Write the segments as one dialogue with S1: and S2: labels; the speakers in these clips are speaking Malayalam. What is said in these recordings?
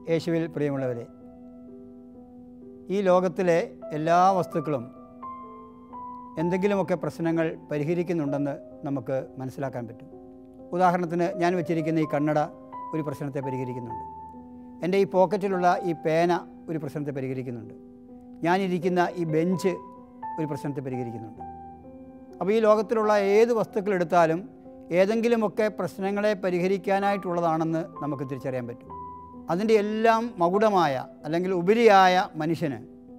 S1: യേശുവിൽ പ്രിയമുള്ളവരെ ഈ ലോകത്തിലെ എല്ലാ വസ്തുക്കളും എന്തെങ്കിലുമൊക്കെ പ്രശ്നങ്ങൾ പരിഹരിക്കുന്നുണ്ടെന്ന് നമുക്ക് മനസ്സിലാക്കാൻ പറ്റും ഉദാഹരണത്തിന് ഞാൻ വെച്ചിരിക്കുന്ന ഈ കണ്ണട ഒരു പ്രശ്നത്തെ പരിഹരിക്കുന്നുണ്ട് എൻ്റെ ഈ പോക്കറ്റിലുള്ള ഈ പേന ഒരു പ്രശ്നത്തെ പരിഹരിക്കുന്നുണ്ട് ഞാനിരിക്കുന്ന ഈ ബെഞ്ച് ഒരു പ്രശ്നത്തെ പരിഹരിക്കുന്നുണ്ട് അപ്പോൾ ഈ ലോകത്തിലുള്ള ഏത് വസ്തുക്കൾ എടുത്താലും ഏതെങ്കിലുമൊക്കെ പ്രശ്നങ്ങളെ പരിഹരിക്കാനായിട്ടുള്ളതാണെന്ന് നമുക്ക് തിരിച്ചറിയാൻ പറ്റും അതിൻ്റെ എല്ലാം മകുടമായ അല്ലെങ്കിൽ ഉപരിയായ മനുഷ്യന്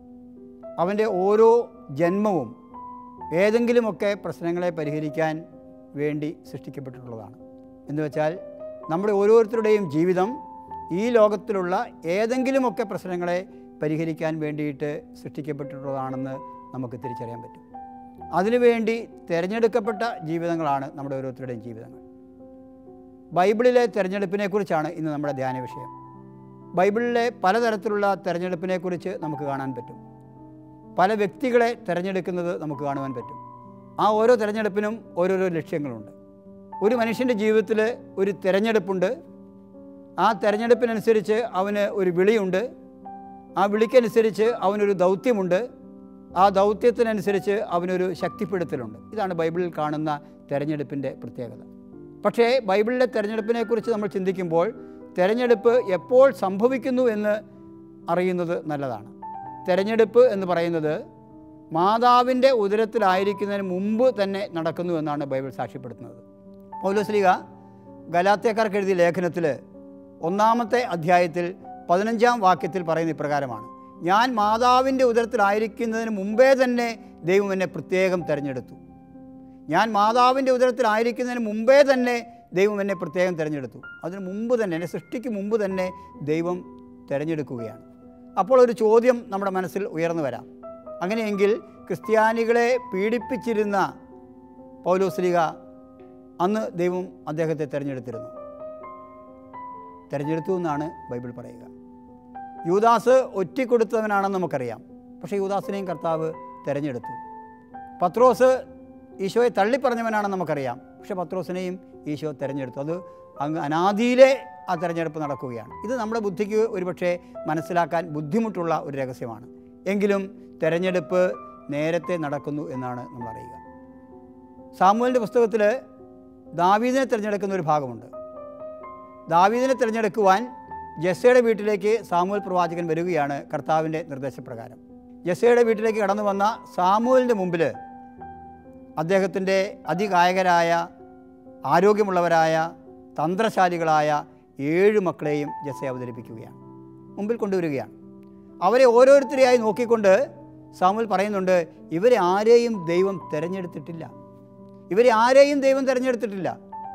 S1: അവൻ്റെ ഓരോ ജന്മവും ഏതെങ്കിലുമൊക്കെ പ്രശ്നങ്ങളെ പരിഹരിക്കാൻ വേണ്ടി സൃഷ്ടിക്കപ്പെട്ടിട്ടുള്ളതാണ് എന്ന് വെച്ചാൽ നമ്മുടെ ഓരോരുത്തരുടെയും ജീവിതം ഈ ലോകത്തിലുള്ള ഏതെങ്കിലുമൊക്കെ പ്രശ്നങ്ങളെ പരിഹരിക്കാൻ വേണ്ടിയിട്ട് സൃഷ്ടിക്കപ്പെട്ടിട്ടുള്ളതാണെന്ന് നമുക്ക് തിരിച്ചറിയാൻ പറ്റും അതിനുവേണ്ടി തിരഞ്ഞെടുക്കപ്പെട്ട ജീവിതങ്ങളാണ് നമ്മുടെ ഓരോരുത്തരുടെയും ജീവിതങ്ങൾ ബൈബിളിലെ തിരഞ്ഞെടുപ്പിനെക്കുറിച്ചാണ് ഇന്ന് നമ്മുടെ ധ്യാന വിഷയം ബൈബിളിലെ പലതരത്തിലുള്ള തിരഞ്ഞെടുപ്പിനെക്കുറിച്ച് നമുക്ക് കാണാൻ പറ്റും പല വ്യക്തികളെ തിരഞ്ഞെടുക്കുന്നത് നമുക്ക് കാണുവാൻ പറ്റും ആ ഓരോ തിരഞ്ഞെടുപ്പിനും ഓരോരോ ലക്ഷ്യങ്ങളുണ്ട് ഒരു മനുഷ്യൻ്റെ ജീവിതത്തിൽ ഒരു തിരഞ്ഞെടുപ്പുണ്ട് ആ തിരഞ്ഞെടുപ്പിനനുസരിച്ച് അവന് ഒരു വിളിയുണ്ട് ആ വിളിക്കനുസരിച്ച് അവനൊരു ദൗത്യമുണ്ട് ആ ദൗത്യത്തിനനുസരിച്ച് അവനൊരു ശക്തിപ്പെടുത്തലുണ്ട് ഇതാണ് ബൈബിളിൽ കാണുന്ന തിരഞ്ഞെടുപ്പിൻ്റെ പ്രത്യേകത പക്ഷേ ബൈബിളിലെ തിരഞ്ഞെടുപ്പിനെക്കുറിച്ച് നമ്മൾ ചിന്തിക്കുമ്പോൾ തിരഞ്ഞെടുപ്പ് എപ്പോൾ സംഭവിക്കുന്നു എന്ന് അറിയുന്നത് നല്ലതാണ് തിരഞ്ഞെടുപ്പ് എന്ന് പറയുന്നത് മാതാവിൻ്റെ ഉദരത്തിലായിരിക്കുന്നതിന് മുമ്പ് തന്നെ നടക്കുന്നു എന്നാണ് ബൈബിൾ സാക്ഷ്യപ്പെടുത്തുന്നത് പൗലോസ്ലിക ഗലാത്യക്കാർക്ക് എഴുതിയ ലേഖനത്തിൽ ഒന്നാമത്തെ അധ്യായത്തിൽ പതിനഞ്ചാം വാക്യത്തിൽ പറയുന്ന ഇപ്രകാരമാണ് ഞാൻ മാതാവിൻ്റെ ഉദരത്തിലായിരിക്കുന്നതിന് മുമ്പേ തന്നെ ദൈവം എന്നെ പ്രത്യേകം തിരഞ്ഞെടുത്തു ഞാൻ മാതാവിൻ്റെ ഉദരത്തിലായിരിക്കുന്നതിന് മുമ്പേ തന്നെ ദൈവം എന്നെ പ്രത്യേകം തിരഞ്ഞെടുത്തു അതിന് മുമ്പ് തന്നെ എന്നെ സൃഷ്ടിക്ക് മുമ്പ് തന്നെ ദൈവം തിരഞ്ഞെടുക്കുകയാണ് അപ്പോൾ ഒരു ചോദ്യം നമ്മുടെ മനസ്സിൽ ഉയർന്നു വരാം അങ്ങനെയെങ്കിൽ ക്രിസ്ത്യാനികളെ പീഡിപ്പിച്ചിരുന്ന പൗലോസ്ലിക അന്ന് ദൈവം അദ്ദേഹത്തെ തിരഞ്ഞെടുത്തിരുന്നു തിരഞ്ഞെടുത്തു എന്നാണ് ബൈബിൾ പറയുക യൂദാസ് ഒറ്റിക്കൊടുത്തവനാണെന്ന് നമുക്കറിയാം പക്ഷേ യൂദാസിനെയും കർത്താവ് തിരഞ്ഞെടുത്തു പത്രോസ് ഈശോയെ തള്ളിപ്പറഞ്ഞവനാണെന്ന് നമുക്കറിയാം പക്ഷേ പത്രോസിനെയും ഈശോ തിരഞ്ഞെടുത്തു അത് അങ്ങ് അനാദിയിലെ ആ തിരഞ്ഞെടുപ്പ് നടക്കുകയാണ് ഇത് നമ്മുടെ ബുദ്ധിക്ക് ഒരുപക്ഷെ മനസ്സിലാക്കാൻ ബുദ്ധിമുട്ടുള്ള ഒരു രഹസ്യമാണ് എങ്കിലും തിരഞ്ഞെടുപ്പ് നേരത്തെ നടക്കുന്നു എന്നാണ് നമ്മൾ അറിയുക സാമുവലിൻ്റെ പുസ്തകത്തിൽ ദാവീദിനെ തിരഞ്ഞെടുക്കുന്ന ഒരു ഭാഗമുണ്ട് ദാവീദിനെ തിരഞ്ഞെടുക്കുവാൻ ജസ്സയുടെ വീട്ടിലേക്ക് സാമുവൽ പ്രവാചകൻ വരികയാണ് കർത്താവിൻ്റെ നിർദ്ദേശപ്രകാരം ജസ്സയുടെ വീട്ടിലേക്ക് കടന്നു വന്ന സാമുവലിൻ്റെ മുമ്പിൽ അദ്ദേഹത്തിൻ്റെ അതികായകരായ ആരോഗ്യമുള്ളവരായ തന്ത്രശാലികളായ ഏഴ് മക്കളെയും ജസ്സ അവതരിപ്പിക്കുകയാണ് മുമ്പിൽ കൊണ്ടുവരികയാണ് അവരെ ഓരോരുത്തരെയായി നോക്കിക്കൊണ്ട് സാമുൽ പറയുന്നുണ്ട് ഇവരെ ആരെയും ദൈവം തിരഞ്ഞെടുത്തിട്ടില്ല ഇവരെ ആരെയും ദൈവം തിരഞ്ഞെടുത്തിട്ടില്ല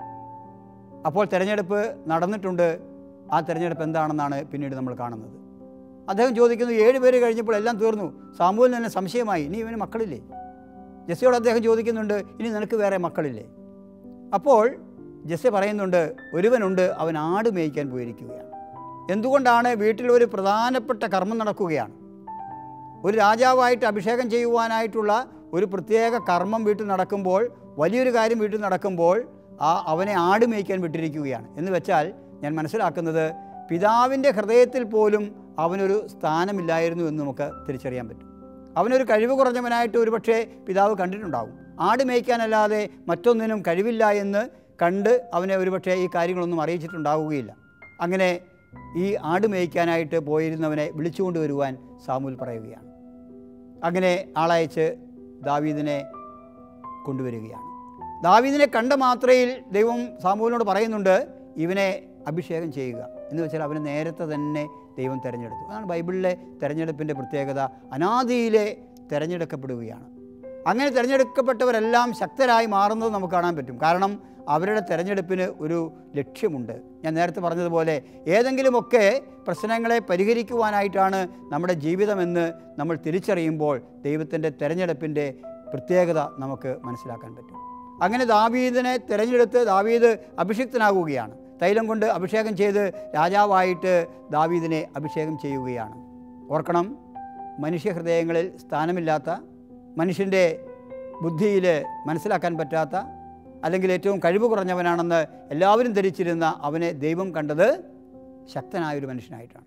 S1: അപ്പോൾ തിരഞ്ഞെടുപ്പ് നടന്നിട്ടുണ്ട് ആ തിരഞ്ഞെടുപ്പ് എന്താണെന്നാണ് പിന്നീട് നമ്മൾ കാണുന്നത് അദ്ദേഹം ചോദിക്കുന്നു ഏഴ് പേര് കഴിഞ്ഞപ്പോൾ എല്ലാം തീർന്നു സാമൂഹിൽ തന്നെ സംശയമായി ഇനി ഇവന് മക്കളില്ലേ ജെസ്സിയോട് അദ്ദേഹം ചോദിക്കുന്നുണ്ട് ഇനി നിനക്ക് വേറെ മക്കളില്ലേ അപ്പോൾ ജെസ്സി പറയുന്നുണ്ട് ഒരുവനുണ്ട് അവൻ ആട് മേയ്ക്കാൻ പോയിരിക്കുകയാണ് എന്തുകൊണ്ടാണ് വീട്ടിൽ ഒരു പ്രധാനപ്പെട്ട കർമ്മം നടക്കുകയാണ് ഒരു രാജാവായിട്ട് അഭിഷേകം ചെയ്യുവാനായിട്ടുള്ള ഒരു പ്രത്യേക കർമ്മം വീട്ടിൽ നടക്കുമ്പോൾ വലിയൊരു കാര്യം വീട്ടിൽ നടക്കുമ്പോൾ ആ അവനെ ആട് മേയ്ക്കാൻ വിട്ടിരിക്കുകയാണ് എന്ന് വെച്ചാൽ ഞാൻ മനസ്സിലാക്കുന്നത് പിതാവിൻ്റെ ഹൃദയത്തിൽ പോലും അവനൊരു സ്ഥാനമില്ലായിരുന്നു എന്ന് നമുക്ക് തിരിച്ചറിയാൻ പറ്റും അവനൊരു കഴിവ് കുറഞ്ഞവനായിട്ട് ഒരുപക്ഷെ പിതാവ് കണ്ടിട്ടുണ്ടാകും ആട് മേയ്ക്കാനല്ലാതെ മറ്റൊന്നിനും കഴിവില്ല എന്ന് കണ്ട് അവനെ ഒരുപക്ഷെ ഈ കാര്യങ്ങളൊന്നും അറിയിച്ചിട്ടുണ്ടാവുകയില്ല അങ്ങനെ ഈ ആട് മേയ്ക്കാനായിട്ട് പോയിരുന്നവനെ വിളിച്ചുകൊണ്ട് വരുവാൻ സാമൂൽ പറയുകയാണ് അങ്ങനെ ആളയച്ച് ദാവീദിനെ കൊണ്ടുവരികയാണ് ദാവീദിനെ കണ്ട മാത്രയിൽ ദൈവം സാമൂലിനോട് പറയുന്നുണ്ട് ഇവനെ അഭിഷേകം ചെയ്യുക എന്ന് വെച്ചാൽ അവനെ നേരത്തെ തന്നെ ദൈവം തിരഞ്ഞെടുത്തു അതാണ് ബൈബിളിലെ തിരഞ്ഞെടുപ്പിൻ്റെ പ്രത്യേകത അനാദിയിലെ തിരഞ്ഞെടുക്കപ്പെടുകയാണ് അങ്ങനെ തിരഞ്ഞെടുക്കപ്പെട്ടവരെല്ലാം ശക്തരായി മാറുന്നത് നമുക്ക് കാണാൻ പറ്റും കാരണം അവരുടെ തിരഞ്ഞെടുപ്പിന് ഒരു ലക്ഷ്യമുണ്ട് ഞാൻ നേരത്തെ പറഞ്ഞതുപോലെ ഏതെങ്കിലുമൊക്കെ പ്രശ്നങ്ങളെ പരിഹരിക്കുവാനായിട്ടാണ് നമ്മുടെ ജീവിതമെന്ന് നമ്മൾ തിരിച്ചറിയുമ്പോൾ ദൈവത്തിൻ്റെ തിരഞ്ഞെടുപ്പിൻ്റെ പ്രത്യേകത നമുക്ക് മനസ്സിലാക്കാൻ പറ്റും അങ്ങനെ ദാവീദിനെ തിരഞ്ഞെടുത്ത് ദാവീദ് അഭിഷിക്തനാകുകയാണ് തൈലം കൊണ്ട് അഭിഷേകം ചെയ്ത് രാജാവായിട്ട് ദാവീദിനെ അഭിഷേകം ചെയ്യുകയാണ് ഓർക്കണം മനുഷ്യഹൃദയങ്ങളിൽ സ്ഥാനമില്ലാത്ത മനുഷ്യൻ്റെ ബുദ്ധിയിൽ മനസ്സിലാക്കാൻ പറ്റാത്ത അല്ലെങ്കിൽ ഏറ്റവും കഴിവ് കുറഞ്ഞവനാണെന്ന് എല്ലാവരും ധരിച്ചിരുന്ന അവനെ ദൈവം കണ്ടത് ശക്തനായൊരു മനുഷ്യനായിട്ടാണ്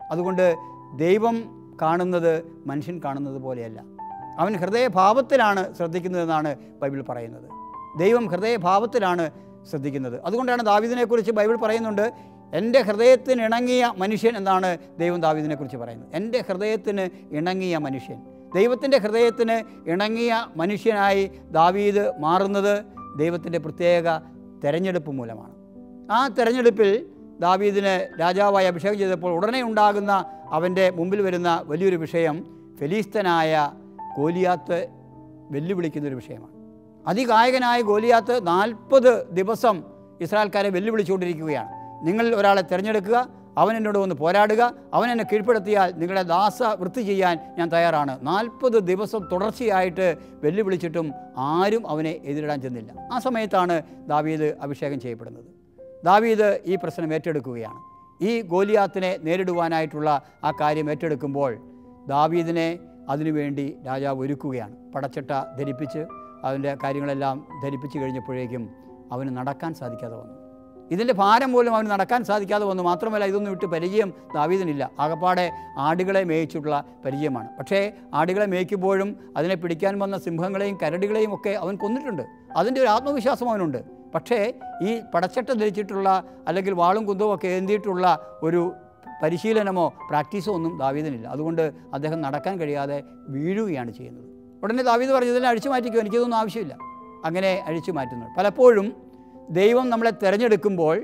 S1: അതുകൊണ്ട് ദൈവം കാണുന്നത് മനുഷ്യൻ കാണുന്നത് പോലെയല്ല അവൻ ഹൃദയഭാവത്തിലാണ് ശ്രദ്ധിക്കുന്നതെന്നാണ് ബൈബിൾ പറയുന്നത് ദൈവം ഹൃദയഭാവത്തിലാണ് ശ്രദ്ധിക്കുന്നത് അതുകൊണ്ടാണ് ദാവീദിനെക്കുറിച്ച് ബൈബിൾ പറയുന്നുണ്ട് എൻ്റെ ഹൃദയത്തിന് ഇണങ്ങിയ മനുഷ്യൻ എന്നാണ് ദൈവം ദാവീദിനെക്കുറിച്ച് പറയുന്നത് എൻ്റെ ഹൃദയത്തിന് ഇണങ്ങിയ മനുഷ്യൻ ദൈവത്തിൻ്റെ ഹൃദയത്തിന് ഇണങ്ങിയ മനുഷ്യനായി ദാവീദ് മാറുന്നത് ദൈവത്തിൻ്റെ പ്രത്യേക തെരഞ്ഞെടുപ്പ് മൂലമാണ് ആ തെരഞ്ഞെടുപ്പിൽ ദാവീദിന് രാജാവായി അഭിഷേകം ചെയ്തപ്പോൾ ഉടനെ ഉണ്ടാകുന്ന അവൻ്റെ മുമ്പിൽ വരുന്ന വലിയൊരു വിഷയം ഫെലീസ്തനായ ഗോലിയാത്ത് വെല്ലുവിളിക്കുന്ന ഒരു വിഷയമാണ് അതികായകനായ ഗോലിയാത്ത് നാൽപ്പത് ദിവസം ഇസ്രായേൽക്കാരെ വെല്ലുവിളിച്ചുകൊണ്ടിരിക്കുകയാണ് നിങ്ങൾ ഒരാളെ തിരഞ്ഞെടുക്കുക അവൻ എന്നോട് വന്ന് പോരാടുക അവൻ എന്നെ കീഴ്പ്പെടുത്തിയാൽ നിങ്ങളുടെ ദാസ വൃത്തി ചെയ്യാൻ ഞാൻ തയ്യാറാണ് നാൽപ്പത് ദിവസം തുടർച്ചയായിട്ട് വെല്ലുവിളിച്ചിട്ടും ആരും അവനെ എതിരിടാൻ ചെന്നില്ല ആ സമയത്താണ് ദാവീദ് അഭിഷേകം ചെയ്യപ്പെടുന്നത് ദാവീദ് ഈ പ്രശ്നം ഏറ്റെടുക്കുകയാണ് ഈ ഗോലിയാത്തിനെ നേരിടുവാനായിട്ടുള്ള ആ കാര്യം ഏറ്റെടുക്കുമ്പോൾ ദാവീദിനെ അതിനുവേണ്ടി രാജാവ് ഒരുക്കുകയാണ് പടച്ചട്ട ധരിപ്പിച്ച് അതിൻ്റെ കാര്യങ്ങളെല്ലാം ധരിപ്പിച്ച് കഴിഞ്ഞപ്പോഴേക്കും അവന് നടക്കാൻ സാധിക്കാതെ വന്നു ഇതിൻ്റെ ഭാരം പോലും അവന് നടക്കാൻ സാധിക്കാതെ വന്നു മാത്രമല്ല ഇതൊന്നും വിട്ട് പരിചയം ദാവീദിനില്ല ആകപ്പാടെ ആടുകളെ മേയിച്ചിട്ടുള്ള പരിചയമാണ് പക്ഷേ ആടുകളെ മേയ്ക്കുമ്പോഴും അതിനെ പിടിക്കാൻ വന്ന സിംഹങ്ങളെയും കരടികളെയും ഒക്കെ അവൻ കൊന്നിട്ടുണ്ട് അതിൻ്റെ ഒരു ആത്മവിശ്വാസം അവനുണ്ട് പക്ഷേ ഈ പടച്ചട്ട ധരിച്ചിട്ടുള്ള അല്ലെങ്കിൽ വാളും കുന്തവും ഒക്കെ ഏന്തിയിട്ടുള്ള ഒരു പരിശീലനമോ പ്രാക്ടീസോ ഒന്നും ദാവീദിനില്ല അതുകൊണ്ട് അദ്ദേഹം നടക്കാൻ കഴിയാതെ വീഴുകയാണ് ചെയ്യുന്നത് ഉടനെ ദാവീദ് പറഞ്ഞു ഇതിനെ അഴിച്ചു മാറ്റിക്കോ എനിക്കിതൊന്നും ആവശ്യമില്ല അങ്ങനെ അഴിച്ചു മാറ്റുന്നു പലപ്പോഴും ദൈവം നമ്മളെ തിരഞ്ഞെടുക്കുമ്പോൾ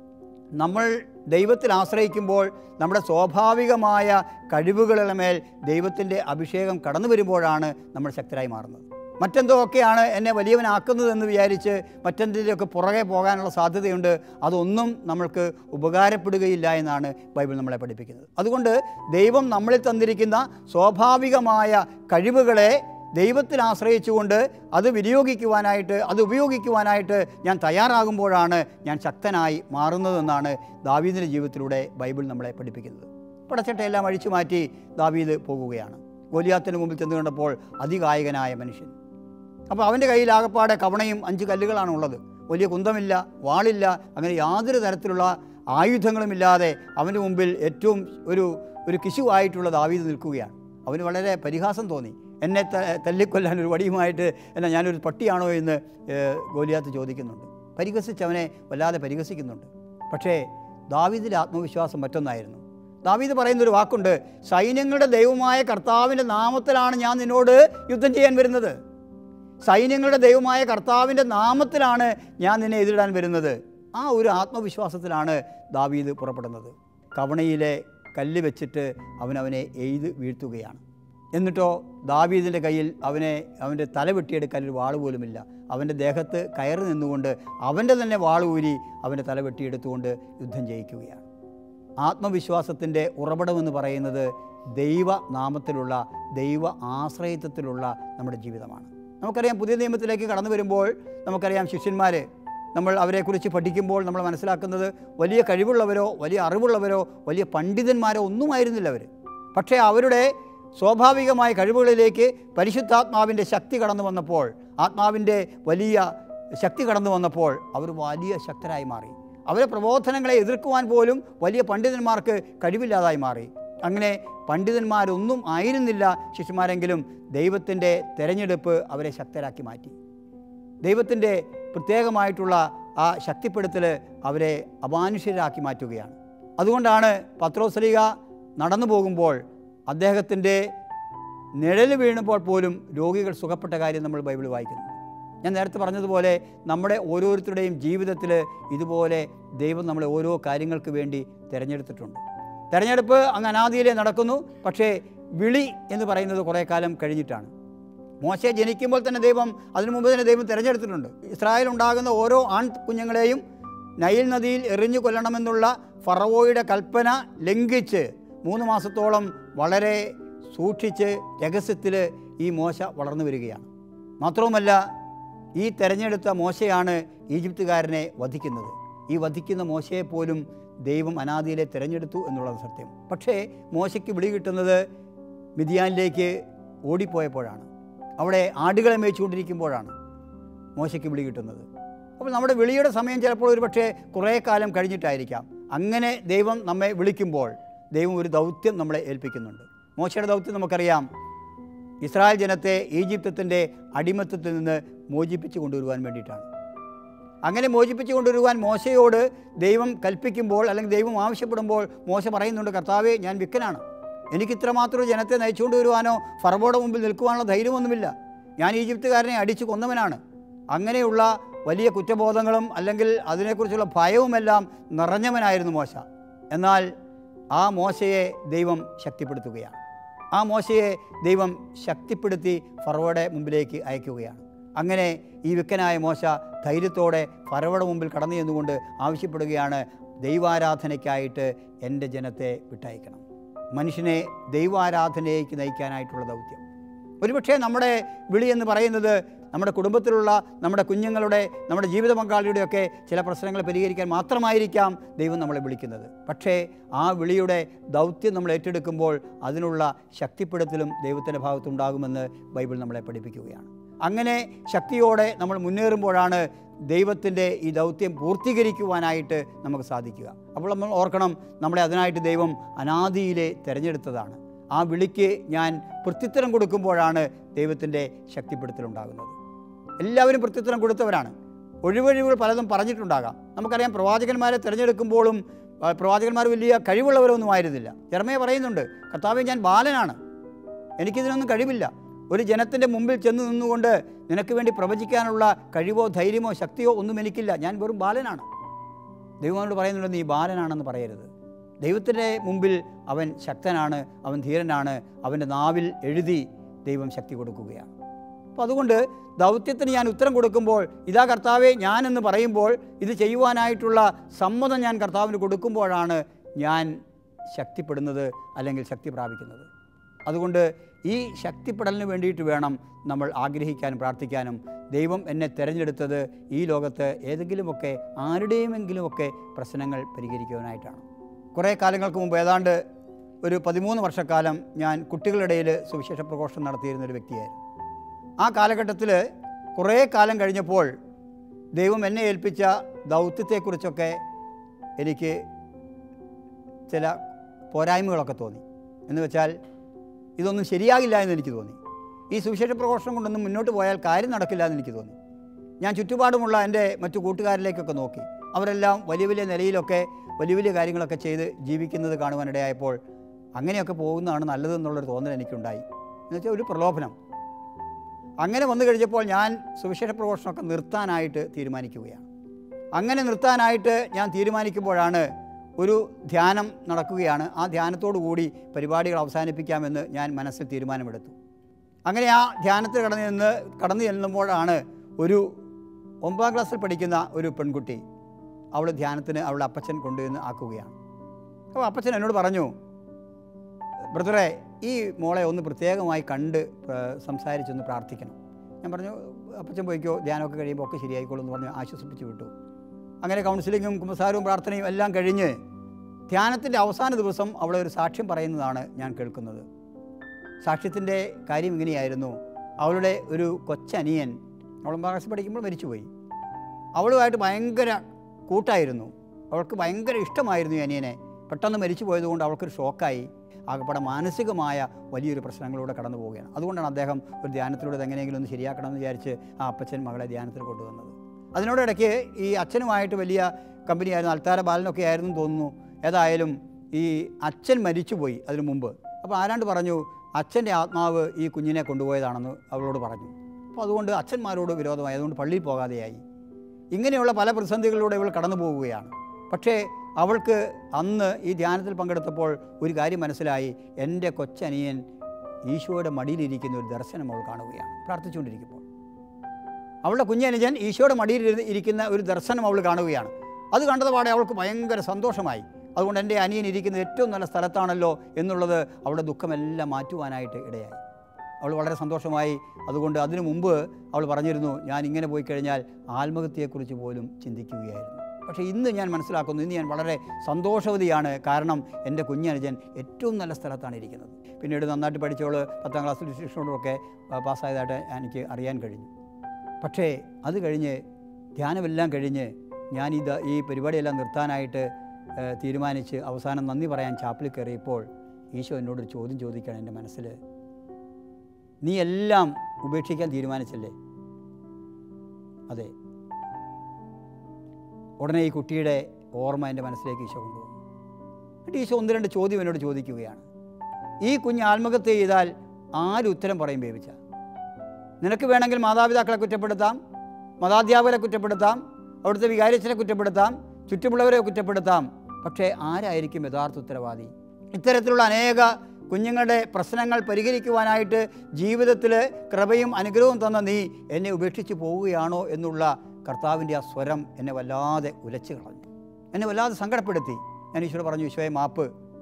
S1: നമ്മൾ ദൈവത്തിൽ ആശ്രയിക്കുമ്പോൾ നമ്മുടെ സ്വാഭാവികമായ കഴിവുകളുടെ മേൽ ദൈവത്തിൻ്റെ അഭിഷേകം കടന്നു വരുമ്പോഴാണ് നമ്മൾ ശക്തരായി മാറുന്നത് മറ്റെന്തോ ഒക്കെയാണ് എന്നെ വലിയവനാക്കുന്നതെന്ന് വിചാരിച്ച് മറ്റെന്തിൻ്റെയൊക്കെ പുറകെ പോകാനുള്ള സാധ്യതയുണ്ട് അതൊന്നും നമ്മൾക്ക് ഉപകാരപ്പെടുകയില്ല എന്നാണ് ബൈബിൾ നമ്മളെ പഠിപ്പിക്കുന്നത് അതുകൊണ്ട് ദൈവം നമ്മളിൽ തന്നിരിക്കുന്ന സ്വാഭാവികമായ കഴിവുകളെ ദൈവത്തിൽ ആശ്രയിച്ചുകൊണ്ട് അത് വിനിയോഗിക്കുവാനായിട്ട് അത് ഉപയോഗിക്കുവാനായിട്ട് ഞാൻ തയ്യാറാകുമ്പോഴാണ് ഞാൻ ശക്തനായി മാറുന്നതെന്നാണ് ദാവീദിൻ്റെ ജീവിതത്തിലൂടെ ബൈബിൾ നമ്മളെ പഠിപ്പിക്കുന്നത് പടച്ചട്ടയെല്ലാം അഴിച്ചു മാറ്റി ദാവീദ് പോകുകയാണ് ഗോലിയാത്തിന് മുമ്പിൽ ചെന്ന് കണ്ടപ്പോൾ അതികായകനായ മനുഷ്യൻ അപ്പോൾ അവൻ്റെ കയ്യിൽ ആകപ്പാടെ കവണയും അഞ്ച് കല്ലുകളാണ് ഉള്ളത് വലിയ കുന്തമില്ല വാളില്ല അങ്ങനെ യാതൊരു തരത്തിലുള്ള ആയുധങ്ങളുമില്ലാതെ അവൻ്റെ മുമ്പിൽ ഏറ്റവും ഒരു ഒരു കിശുവായിട്ടുള്ള ദാവീദ് നിൽക്കുകയാണ് അവന് വളരെ പരിഹാസം തോന്നി എന്നെ ത- തല്ലിക്കൊല്ലാൻ ഒരു വടിയുമായിട്ട് എന്നാ ഞാനൊരു പട്ടിയാണോ എന്ന് ഏഹ്, ഗോലിയാത്ത് ചോദിക്കുന്നുണ്ട് പരിഹസിച്ച് അവനെ വല്ലാതെ പരിഹസിക്കുന്നുണ്ട് പക്ഷേ ദാവീദിൻ്റെ ആത്മവിശ്വാസം മറ്റൊന്നായിരുന്നു ദാവീദ് പറയുന്നൊരു വാക്കുണ്ട് സൈന്യങ്ങളുടെ ദൈവമായ കർത്താവിൻ്റെ നാമത്തിലാണ് ഞാൻ നിന്നോട് യുദ്ധം ചെയ്യാൻ വരുന്നത് സൈന്യങ്ങളുടെ ദൈവമായ കർത്താവിൻ്റെ നാമത്തിലാണ് ഞാൻ നിന്നെ എതിരിടാൻ വരുന്നത് ആ ഒരു ആത്മവിശ്വാസത്തിലാണ് ദാവീദ് പുറപ്പെടുന്നത് കവണയിലെ കല്ല് വെച്ചിട്ട് അവൻ അവനെ എയ്ത് വീഴ്ത്തുകയാണ് എന്നിട്ടോ ദാവീദിൻ്റെ കയ്യിൽ അവനെ അവൻ്റെ തല വെട്ടിയെടുക്കാൻ ഒരു വാള് പോലുമില്ല അവൻ്റെ ദേഹത്ത് കയറി നിന്നുകൊണ്ട് അവൻ്റെ തന്നെ വാള് ഊരി അവൻ്റെ തല വെട്ടിയെടുത്തുകൊണ്ട് യുദ്ധം ജയിക്കുകയാണ് ആത്മവിശ്വാസത്തിൻ്റെ ഉറവിടമെന്ന് പറയുന്നത് ദൈവ നാമത്തിലുള്ള ദൈവ ആശ്രയത്വത്തിലുള്ള നമ്മുടെ ജീവിതമാണ് നമുക്കറിയാം പുതിയ നിയമത്തിലേക്ക് കടന്നു വരുമ്പോൾ നമുക്കറിയാം ശിഷ്യന്മാർ നമ്മൾ അവരെക്കുറിച്ച് പഠിക്കുമ്പോൾ നമ്മൾ മനസ്സിലാക്കുന്നത് വലിയ കഴിവുള്ളവരോ വലിയ അറിവുള്ളവരോ വലിയ പണ്ഡിതന്മാരോ ഒന്നുമായിരുന്നില്ല അവർ പക്ഷേ അവരുടെ സ്വാഭാവികമായ കഴിവുകളിലേക്ക് പരിശുദ്ധാത്മാവിൻ്റെ ശക്തി കടന്നു വന്നപ്പോൾ ആത്മാവിൻ്റെ വലിയ ശക്തി കടന്നു വന്നപ്പോൾ അവർ വലിയ ശക്തരായി മാറി അവരെ പ്രബോധനങ്ങളെ എതിർക്കുവാൻ പോലും വലിയ പണ്ഡിതന്മാർക്ക് കഴിവില്ലാതായി മാറി അങ്ങനെ പണ്ഡിതന്മാരൊന്നും ആയിരുന്നില്ല ശിഷ്യന്മാരെങ്കിലും ദൈവത്തിൻ്റെ തെരഞ്ഞെടുപ്പ് അവരെ ശക്തരാക്കി മാറ്റി ദൈവത്തിൻ്റെ പ്രത്യേകമായിട്ടുള്ള ആ ശക്തിപ്പെടുത്തൽ അവരെ അമാനുഷ്യരാക്കി മാറ്റുകയാണ് അതുകൊണ്ടാണ് പത്രോസ്ലിക നടന്നു പോകുമ്പോൾ അദ്ദേഹത്തിൻ്റെ നിഴൽ വീണപ്പോൾ പോലും രോഗികൾ സുഖപ്പെട്ട കാര്യം നമ്മൾ ബൈബിൾ വായിക്കുന്നു ഞാൻ നേരത്തെ പറഞ്ഞതുപോലെ നമ്മുടെ ഓരോരുത്തരുടെയും ജീവിതത്തിൽ ഇതുപോലെ ദൈവം നമ്മളെ ഓരോ കാര്യങ്ങൾക്ക് വേണ്ടി തിരഞ്ഞെടുത്തിട്ടുണ്ട് തിരഞ്ഞെടുപ്പ് അങ്ങ് അനാദിയിലേ നടക്കുന്നു പക്ഷേ വിളി എന്ന് പറയുന്നത് കുറേ കാലം കഴിഞ്ഞിട്ടാണ് മോശയെ ജനിക്കുമ്പോൾ തന്നെ ദൈവം അതിനു മുമ്പ് തന്നെ ദൈവം തിരഞ്ഞെടുത്തിട്ടുണ്ട് ഇസ്രായേൽ ഉണ്ടാകുന്ന ഓരോ ആൺ കുഞ്ഞുങ്ങളെയും നൈൽ നദിയിൽ എറിഞ്ഞു കൊല്ലണമെന്നുള്ള ഫറവോയുടെ കൽപ്പന ലംഘിച്ച് മൂന്ന് മാസത്തോളം വളരെ സൂക്ഷിച്ച് രഹസ്യത്തിൽ ഈ മോശ വളർന്നു വരികയാണ് മാത്രവുമല്ല ഈ തെരഞ്ഞെടുത്ത മോശയാണ് ഈജിപ്തുകാരനെ വധിക്കുന്നത് ഈ വധിക്കുന്ന മോശയെ പോലും ദൈവം അനാദിയിലെ തിരഞ്ഞെടുത്തു എന്നുള്ളത് സത്യം പക്ഷേ മോശയ്ക്ക് വിളി കിട്ടുന്നത് മിതിയാനിലേക്ക് ഓടിപ്പോയപ്പോഴാണ് അവിടെ ആടുകളെ മേയിച്ചുകൊണ്ടിരിക്കുമ്പോഴാണ് മോശയ്ക്ക് വിളി കിട്ടുന്നത് അപ്പോൾ നമ്മുടെ വിളിയുടെ സമയം ചിലപ്പോൾ ഒരു പക്ഷേ കുറേ കാലം കഴിഞ്ഞിട്ടായിരിക്കാം അങ്ങനെ ദൈവം നമ്മെ വിളിക്കുമ്പോൾ ദൈവം ഒരു ദൗത്യം നമ്മളെ ഏൽപ്പിക്കുന്നുണ്ട് മോശയുടെ ദൗത്യം നമുക്കറിയാം ഇസ്രായേൽ ജനത്തെ ഈജിപ്തത്തിൻ്റെ അടിമത്തത്തിൽ നിന്ന് മോചിപ്പിച്ചു കൊണ്ടുവരുവാൻ വേണ്ടിയിട്ടാണ് അങ്ങനെ മോചിപ്പിച്ചു കൊണ്ടുവരുവാൻ മോശയോട് ദൈവം കൽപ്പിക്കുമ്പോൾ അല്ലെങ്കിൽ ദൈവം ആവശ്യപ്പെടുമ്പോൾ മോശ പറയുന്നുണ്ട് കർത്താവേ ഞാൻ വിക്കനാണ് എനിക്ക് ഇത്രമാത്രം ഒരു ജനത്തെ നയിച്ചുകൊണ്ട് വരുവാനോ ഫറവോടെ മുമ്പിൽ നിൽക്കുവാനുള്ള ധൈര്യമൊന്നുമില്ല ഞാൻ ഈജിപ്തുകാരനെ അടിച്ചു കൊന്നവനാണ് അങ്ങനെയുള്ള വലിയ കുറ്റബോധങ്ങളും അല്ലെങ്കിൽ അതിനെക്കുറിച്ചുള്ള ഭയവുമെല്ലാം നിറഞ്ഞവനായിരുന്നു മോശ എന്നാൽ ആ മോശയെ ദൈവം ശക്തിപ്പെടുത്തുകയാണ് ആ മോശയെ ദൈവം ശക്തിപ്പെടുത്തി ഫറവയുടെ മുമ്പിലേക്ക് അയക്കുകയാണ് അങ്ങനെ ഈ വിക്കനായ മോശ ധൈര്യത്തോടെ ഫറവയുടെ മുമ്പിൽ കടന്നു ചെന്നുകൊണ്ട് ആവശ്യപ്പെടുകയാണ് ദൈവാരാധനയ്ക്കായിട്ട് എൻ്റെ ജനത്തെ വിട്ടയക്കണം മനുഷ്യനെ ദൈവാരാധനയിലേക്ക് നയിക്കാനായിട്ടുള്ള ദൗത്യം ഒരുപക്ഷെ നമ്മുടെ വിളി എന്ന് പറയുന്നത് നമ്മുടെ കുടുംബത്തിലുള്ള നമ്മുടെ കുഞ്ഞുങ്ങളുടെ നമ്മുടെ ജീവിത പങ്കാളിയുടെയൊക്കെ ചില പ്രശ്നങ്ങൾ പരിഹരിക്കാൻ മാത്രമായിരിക്കാം ദൈവം നമ്മളെ വിളിക്കുന്നത് പക്ഷേ ആ വിളിയുടെ ദൗത്യം നമ്മൾ ഏറ്റെടുക്കുമ്പോൾ അതിനുള്ള ശക്തിപ്പെടുത്തലും ദൈവത്തിൻ്റെ ഭാഗത്തുണ്ടാകുമെന്ന് ബൈബിൾ നമ്മളെ പഠിപ്പിക്കുകയാണ് അങ്ങനെ ശക്തിയോടെ നമ്മൾ മുന്നേറുമ്പോഴാണ് ദൈവത്തിൻ്റെ ഈ ദൗത്യം പൂർത്തീകരിക്കുവാനായിട്ട് നമുക്ക് സാധിക്കുക അപ്പോൾ നമ്മൾ ഓർക്കണം നമ്മളെ അതിനായിട്ട് ദൈവം അനാദിയിലെ തിരഞ്ഞെടുത്തതാണ് ആ വിളിക്ക് ഞാൻ പ്രത്യുത്തരം കൊടുക്കുമ്പോഴാണ് ദൈവത്തിൻ്റെ ശക്തിപ്പെടുത്തലുണ്ടാകുന്നത് എല്ലാവരും പ്രത്യുത്തരം കൊടുത്തവരാണ് ഒഴിവൊഴിവുകൾ പലതും പറഞ്ഞിട്ടുണ്ടാകാം നമുക്കറിയാം പ്രവാചകന്മാരെ തിരഞ്ഞെടുക്കുമ്പോഴും ആ, പ്രവാചകന്മാർ വലിയ കഴിവുള്ളവരൊന്നും ആയിരുന്നില്ല ജർമ്മയെ പറയുന്നുണ്ട് കർത്താവെ ഞാൻ ബാലനാണ് എനിക്കിതിനൊന്നും കഴിവില്ല ഒരു ജനത്തിൻ്റെ മുമ്പിൽ ചെന്ന് നിന്നുകൊണ്ട് നിനക്ക് വേണ്ടി പ്രവചിക്കാനുള്ള കഴിവോ ധൈര്യമോ ശക്തിയോ ഒന്നും എനിക്കില്ല ഞാൻ വെറും ബാലനാണ് ദൈവമോട് പറയുന്നുണ്ട് നീ ബാലനാണെന്ന് പറയരുത് ദൈവത്തിൻ്റെ മുമ്പിൽ അവൻ ശക്തനാണ് അവൻ ധീരനാണ് അവൻ്റെ നാവിൽ എഴുതി ദൈവം ശക്തി കൊടുക്കുകയാണ് അപ്പോൾ അതുകൊണ്ട് ദൗത്യത്തിന് ഞാൻ ഉത്തരം കൊടുക്കുമ്പോൾ ഇതാ കർത്താവെ ഞാനെന്ന് പറയുമ്പോൾ ഇത് ചെയ്യുവാനായിട്ടുള്ള സമ്മതം ഞാൻ കർത്താവിന് കൊടുക്കുമ്പോഴാണ് ഞാൻ ശക്തിപ്പെടുന്നത് അല്ലെങ്കിൽ ശക്തി പ്രാപിക്കുന്നത് അതുകൊണ്ട് ഈ ശക്തിപ്പെടലിന് വേണ്ടിയിട്ട് വേണം നമ്മൾ ആഗ്രഹിക്കാനും പ്രാർത്ഥിക്കാനും ദൈവം എന്നെ തിരഞ്ഞെടുത്തത് ഈ ലോകത്ത് ഏതെങ്കിലുമൊക്കെ ആരുടെയുമെങ്കിലുമൊക്കെ പ്രശ്നങ്ങൾ പരിഹരിക്കുവാനായിട്ടാണ് കുറേ കാലങ്ങൾക്ക് മുമ്പ് ഏതാണ്ട് ഒരു പതിമൂന്ന് വർഷക്കാലം ഞാൻ കുട്ടികളുടെ സുവിശേഷ പ്രഘോഷണം നടത്തിയിരുന്ന ഒരു വ്യക്തിയായിരുന്നു ആ കാലഘട്ടത്തിൽ കുറേ കാലം കഴിഞ്ഞപ്പോൾ ദൈവം എന്നെ ഏൽപ്പിച്ച ദൗത്യത്തെക്കുറിച്ചൊക്കെ എനിക്ക് ചില പോരായ്മകളൊക്കെ തോന്നി എന്ന് വെച്ചാൽ ഇതൊന്നും ശരിയാകില്ല എന്ന് എനിക്ക് തോന്നി ഈ സുവിശേഷ പ്രഘോഷണം കൊണ്ടൊന്നും മുന്നോട്ട് പോയാൽ കാര്യം നടക്കില്ല എന്ന് എനിക്ക് തോന്നി ഞാൻ ചുറ്റുപാടുമുള്ള എൻ്റെ മറ്റു കൂട്ടുകാരിലേക്കൊക്കെ നോക്കി അവരെല്ലാം വലിയ വലിയ നിലയിലൊക്കെ വലിയ വലിയ കാര്യങ്ങളൊക്കെ ചെയ്ത് ജീവിക്കുന്നത് കാണുവാനിടയായപ്പോൾ അങ്ങനെയൊക്കെ പോകുന്നതാണ് നല്ലതെന്നുള്ളൊരു തോന്നൽ എനിക്കുണ്ടായി എന്നുവെച്ചാൽ ഒരു പ്രലോഭനം അങ്ങനെ വന്നു കഴിഞ്ഞപ്പോൾ ഞാൻ സുവിശേഷ പ്രഘോഷണമൊക്കെ നിർത്താനായിട്ട് തീരുമാനിക്കുകയാണ് അങ്ങനെ നിർത്താനായിട്ട് ഞാൻ തീരുമാനിക്കുമ്പോഴാണ് ഒരു ധ്യാനം നടക്കുകയാണ് ആ ധ്യാനത്തോടു കൂടി പരിപാടികൾ അവസാനിപ്പിക്കാമെന്ന് ഞാൻ മനസ്സിൽ തീരുമാനമെടുത്തു അങ്ങനെ ആ ധ്യാനത്തിൽ കടന്നു നിന്ന് കടന്നു ചെല്ലുമ്പോഴാണ് ഒരു ഒമ്പതാം ക്ലാസ്സിൽ പഠിക്കുന്ന ഒരു പെൺകുട്ടി അവൾ ധ്യാനത്തിന് അവളുടെ അപ്പച്ചൻ കൊണ്ടുവന്ന് ആക്കുകയാണ് അപ്പോൾ അപ്പച്ചൻ എന്നോട് പറഞ്ഞു ബ്രദറെ ഈ മോളെ ഒന്ന് പ്രത്യേകമായി കണ്ട് ഏർ, സംസാരിച്ചൊന്ന് പ്രാർത്ഥിക്കണം ഞാൻ പറഞ്ഞു അപ്പച്ചൻ പോയിക്കോ ധ്യാനമൊക്കെ കഴിയുമ്പോൾ ഒക്കെ ശരിയായിക്കോളും എന്ന് പറഞ്ഞ് ആശ്വസിപ്പിച്ച് വിട്ടു അങ്ങനെ കൗൺസിലിങ്ങും കുമ്പസാരവും പ്രാർത്ഥനയും എല്ലാം കഴിഞ്ഞ് ധ്യാനത്തിൻ്റെ അവസാന ദിവസം അവളെ ഒരു സാക്ഷ്യം പറയുന്നതാണ് ഞാൻ കേൾക്കുന്നത് സാക്ഷ്യത്തിൻ്റെ കാര്യം ഇങ്ങനെയായിരുന്നു അവളുടെ ഒരു കൊച്ചനിയൻ അവൾ ഒമ്പതാം ക്ലാസ്സിൽ പഠിക്കുമ്പോൾ മരിച്ചുപോയി അവളുമായിട്ട് ഭയങ്കര കൂട്ടായിരുന്നു അവൾക്ക് ഭയങ്കര ഇഷ്ടമായിരുന്നു ഈ അനിയനെ പെട്ടെന്ന് മരിച്ചു പോയതുകൊണ്ട് അവൾക്കൊരു ഷോക്കായി ആകപ്പാടെ മാനസികമായ വലിയൊരു പ്രശ്നങ്ങളിലൂടെ കടന്നു പോവുകയാണ് അതുകൊണ്ടാണ് അദ്ദേഹം ഒരു ധ്യാനത്തിലൂടെ ഇത് എങ്ങനെയെങ്കിലും ഒന്ന് ശരിയാക്കണമെന്ന് വിചാരിച്ച് ആ അപ്പച്ചൻ മകളെ ധ്യാനത്തിൽ കൊണ്ടുവന്നത് അതിനോടിടയ്ക്ക് ഈ അച്ഛനുമായിട്ട് വലിയ കമ്പനിയായിരുന്നു അൽത്താര ബാലനൊക്കെ ആയിരുന്നു എന്ന് തോന്നുന്നു ഏതായാലും ഈ അച്ഛൻ മരിച്ചുപോയി അതിനു മുമ്പ് അപ്പോൾ ആരാണ്ട് പറഞ്ഞു അച്ഛൻ്റെ ആത്മാവ് ഈ കുഞ്ഞിനെ കൊണ്ടുപോയതാണെന്ന് അവളോട് പറഞ്ഞു അപ്പോൾ അതുകൊണ്ട് അച്ഛന്മാരോട് വിരോധമായി അതുകൊണ്ട് പള്ളിയിൽ പോകാതെയായി ഇങ്ങനെയുള്ള പല പ്രതിസന്ധികളിലൂടെ ഇവൾ കടന്നു പോവുകയാണ് പക്ഷേ അവൾക്ക് അന്ന് ഈ ധ്യാനത്തിൽ പങ്കെടുത്തപ്പോൾ ഒരു കാര്യം മനസ്സിലായി എൻ്റെ കൊച്ചനിയൻ ഈശോയുടെ മടിയിലിരിക്കുന്ന ഒരു ദർശനം അവൾ കാണുകയാണ് പ്രാർത്ഥിച്ചുകൊണ്ടിരിക്കുമ്പോൾ അവളുടെ കുഞ്ഞനുജൻ ഈശോയുടെ മടിയിൽ ഇരുന്ന് ഇരിക്കുന്ന ഒരു ദർശനം അവൾ കാണുകയാണ് അത് കണ്ടതപാടെ അവൾക്ക് ഭയങ്കര സന്തോഷമായി അതുകൊണ്ട് എൻ്റെ അനിയൻ ഇരിക്കുന്നത് ഏറ്റവും നല്ല സ്ഥലത്താണല്ലോ എന്നുള്ളത് അവളുടെ ദുഃഖമെല്ലാം മാറ്റുവാനായിട്ട് ഇടയായി അവൾ വളരെ സന്തോഷമായി അതുകൊണ്ട് അതിനു മുമ്പ് അവൾ പറഞ്ഞിരുന്നു ഞാൻ ഇങ്ങനെ പോയി കഴിഞ്ഞാൽ ആത്മഹത്യയെക്കുറിച്ച് പോലും ചിന്തിക്കുകയായിരുന്നു പക്ഷേ ഇന്ന് ഞാൻ മനസ്സിലാക്കുന്നു ഇന്ന് ഞാൻ വളരെ സന്തോഷവതിയാണ് കാരണം എൻ്റെ കുഞ്ഞനുജൻ ഏറ്റവും നല്ല സ്ഥലത്താണ് ഇരിക്കുന്നത് പിന്നീട് നന്നായിട്ട് പഠിച്ചവൾ പത്താം ക്ലാസ് ഡിസ്ട്രിക്ഷനോടൊക്കെ പാസ്സായതായിട്ട് എനിക്ക് അറിയാൻ കഴിഞ്ഞു പക്ഷേ അത് കഴിഞ്ഞ് ധ്യാനമെല്ലാം കഴിഞ്ഞ് ഞാൻ ഇത് ഈ പരിപാടിയെല്ലാം നിർത്താനായിട്ട് ഏഹ്, തീരുമാനിച്ച് അവസാനം നന്ദി പറയാൻ ചാപ്പിൽ കയറിയപ്പോൾ ഈശോ എന്നോടൊരു ചോദ്യം ചോദിക്കുകയാണ് എൻ്റെ മനസ്സിൽ നീ എല്ലാം ഉപേക്ഷിക്കാൻ തീരുമാനിച്ചല്ലേ അതെ ഉടനെ ഈ കുട്ടിയുടെ ഓർമ്മ എൻ്റെ മനസ്സിലേക്ക് ഈശോ കൊണ്ടുവന്നു എന്നിട്ട് ഈശോ ഒന്ന് രണ്ട് ചോദ്യം എന്നോട് ചോദിക്കുകയാണ് ഈ കുഞ്ഞ് ആത്മഹത്യ ചെയ്താൽ ആര് ഉത്തരം പറയും ബേബിച്ച നിനക്ക് വേണമെങ്കിൽ മാതാപിതാക്കളെ കുറ്റപ്പെടുത്താം മതാധ്യാപകരെ കുറ്റപ്പെടുത്താം അവിടുത്തെ വികാരിച്ചനെ കുറ്റപ്പെടുത്താം ചുറ്റുമുള്ളവരെ കുറ്റപ്പെടുത്താം പക്ഷേ ആരായിരിക്കും യഥാർത്ഥ ഉത്തരവാദി ഇത്തരത്തിലുള്ള അനേക കുഞ്ഞുങ്ങളുടെ പ്രശ്നങ്ങൾ പരിഹരിക്കുവാനായിട്ട് ജീവിതത്തിൽ കൃപയും അനുഗ്രഹവും തന്ന നീ എന്നെ ഉപേക്ഷിച്ച് പോവുകയാണോ എന്നുള്ള കർത്താവിൻ്റെ ആ സ്വരം എന്നെ വല്ലാതെ ഉലച്ചു കളഞ്ഞു എന്നെ വല്ലാതെ സങ്കടപ്പെടുത്തി ഞാൻ ഈശോട് പറഞ്ഞു ഈശോയെ മാപ്പ്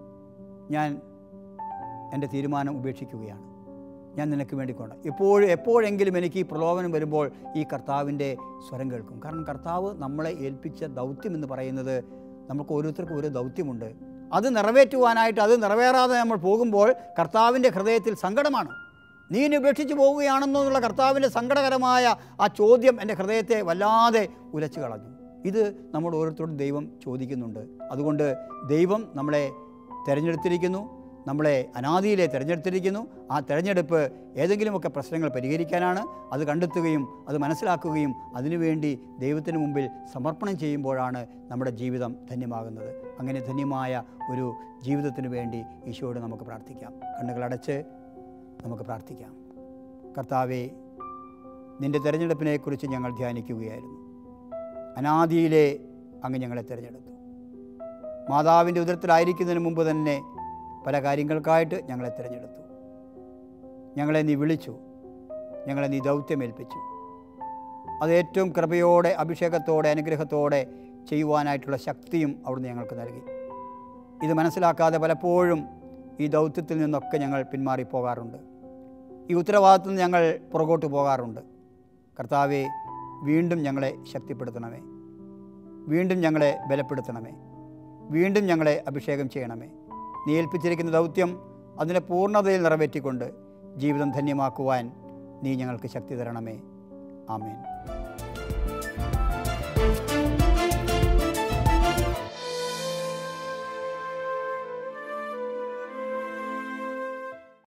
S1: ഞാൻ എൻ്റെ തീരുമാനം ഉപേക്ഷിക്കുകയാണ് ഞാൻ നിനക്ക് വേണ്ടി കൊണ്ട് എപ്പോഴും എപ്പോഴെങ്കിലും എനിക്ക് ഈ പ്രലോഭനം വരുമ്പോൾ ഈ കർത്താവിൻ്റെ സ്വരം കേൾക്കും കാരണം കർത്താവ് നമ്മളെ ഏൽപ്പിച്ച ദൗത്യം എന്ന് പറയുന്നത് നമുക്ക് ഓരോരുത്തർക്കും ഓരോ ദൗത്യമുണ്ട് അത് നിറവേറ്റുവാനായിട്ട് അത് നിറവേറാതെ നമ്മൾ പോകുമ്പോൾ കർത്താവിൻ്റെ ഹൃദയത്തിൽ സങ്കടമാണ് നീ എന്നെ ഉപേക്ഷിച്ച് പോവുകയാണെന്നുള്ള കർത്താവിൻ്റെ സങ്കടകരമായ ആ ചോദ്യം എൻ്റെ ഹൃദയത്തെ വല്ലാതെ ഉലച്ചു കളഞ്ഞു ഇത് നമ്മൾ ഓരോരുത്തരോടും ദൈവം ചോദിക്കുന്നുണ്ട് അതുകൊണ്ട് ദൈവം നമ്മളെ തിരഞ്ഞെടുത്തിരിക്കുന്നു നമ്മളെ അനാദിയിലെ തിരഞ്ഞെടുത്തിരിക്കുന്നു ആ തിരഞ്ഞെടുപ്പ് ഏതെങ്കിലുമൊക്കെ പ്രശ്നങ്ങൾ പരിഹരിക്കാനാണ് അത് കണ്ടെത്തുകയും അത് മനസ്സിലാക്കുകയും അതിനുവേണ്ടി ദൈവത്തിന് മുമ്പിൽ സമർപ്പണം ചെയ്യുമ്പോഴാണ് നമ്മുടെ ജീവിതം ധന്യമാകുന്നത് അങ്ങനെ ധന്യമായ ഒരു ജീവിതത്തിന് വേണ്ടി ഈശോയോട് നമുക്ക് പ്രാർത്ഥിക്കാം കണ്ണുകളടച്ച് നമുക്ക് പ്രാർത്ഥിക്കാം കർത്താവെ നിൻ്റെ തിരഞ്ഞെടുപ്പിനെക്കുറിച്ച് ഞങ്ങൾ ധ്യാനിക്കുകയായിരുന്നു അനാദിയിലെ അങ്ങ് ഞങ്ങളെ തിരഞ്ഞെടുത്തു മാതാവിൻ്റെ ഉദരത്തിലായിരിക്കുന്നതിന് മുമ്പ് തന്നെ പല കാര്യങ്ങൾക്കായിട്ട് ഞങ്ങളെ തിരഞ്ഞെടുത്തു ഞങ്ങളെ നീ വിളിച്ചു ഞങ്ങളെ നീ ദൗത്യമേൽപ്പിച്ചു അത് ഏറ്റവും കൃപയോടെ അഭിഷേകത്തോടെ അനുഗ്രഹത്തോടെ ചെയ്യുവാനായിട്ടുള്ള ശക്തിയും അവിടുന്ന് ഞങ്ങൾക്ക് നൽകി ഇത് മനസ്സിലാക്കാതെ പലപ്പോഴും ഈ ദൗത്യത്തിൽ നിന്നൊക്കെ ഞങ്ങൾ പിന്മാറിപ്പോകാറുണ്ട് ഈ ഉത്തരവാദിത്വം നിന്ന് ഞങ്ങൾ പുറകോട്ട് പോകാറുണ്ട് കർത്താവെ വീണ്ടും ഞങ്ങളെ ശക്തിപ്പെടുത്തണമേ വീണ്ടും ഞങ്ങളെ ബലപ്പെടുത്തണമേ വീണ്ടും ഞങ്ങളെ അഭിഷേകം ചെയ്യണമേ നീ ഏൽപ്പിച്ചിരിക്കുന്ന ദൗത്യം അതിനെ പൂർണ്ണതയിൽ നിറവേറ്റിക്കൊണ്ട് ജീവിതം ധന്യമാക്കുവാൻ നീ ഞങ്ങൾക്ക് ശക്തി തരണമേ ആമേൻ